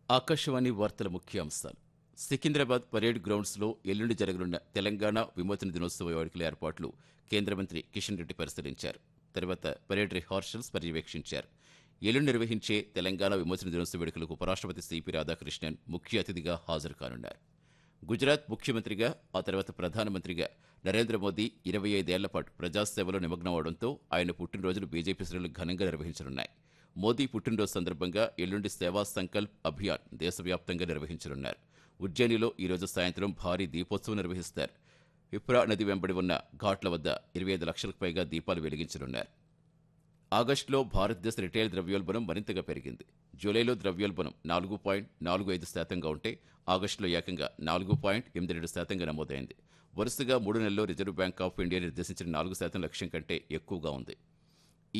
ఆకాశవాణి వార్తల ముఖ్యాంశాలు సికింద్రాబాద్ పరేడ్ గ్రౌండ్స్లో ఎల్లుండి జరగనున్న తెలంగాణ విమోచన దినోత్సవ వేడుకల ఏర్పాట్లు కేంద్ర మంత్రి కిషన్ రెడ్డి పరిశీలించారు తర్వాత పరేడ్ రిహార్సల్స్ పర్యవేక్షించారు ఎల్లుండి నిర్వహించే తెలంగాణ విమోచన దినోత్సవ వేడుకలకు ఉపరాష్ట్రపతి సిపి రాధాకృష్ణన్ ముఖ్య అతిథిగా హాజరు కానున్నారు గుజరాత్ ముఖ్యమంత్రిగా ఆ తర్వాత ప్రధానమంత్రిగా నరేంద్ర మోదీ ఇరవై ఐదేళ్ల పాటు ప్రజాసేవలో నిమగ్నం అవడంతో ఆయన పుట్టినరోజును బీజేపీ శ్రేణులు ఘనంగా నిర్వహించనున్నాయి మోదీ పుట్టినరోజు సందర్భంగా ఎల్లుండి సేవా సంకల్ప్ అభియాన్ దేశవ్యాప్తంగా నిర్వహించనున్నారు ఉజ్జయినిలో ఈరోజు సాయంత్రం భారీ దీపోత్సవం నిర్వహిస్తారు విప్రా నది వెంబడి ఉన్న ఘాట్ల వద్ద ఇరవై ఐదు లక్షలకు పైగా దీపాలు వెలిగించనున్నారు ఆగస్టులో భారతదేశ రిటైల్ ద్రవ్యోల్బణం మరింతగా పెరిగింది జూలైలో ద్రవ్యోల్బణం నాలుగు పాయింట్ నాలుగు ఐదు శాతంగా ఉంటే ఆగస్టులో ఏకంగా నాలుగు పాయింట్ ఎనిమిది రెండు శాతంగా నమోదైంది వరుసగా మూడు నెలల్లో రిజర్వ్ బ్యాంక్ ఆఫ్ ఇండియా నిర్దేశించిన నాలుగు శాతం లక్ష్యం కంటే ఎక్కువగా ఉంది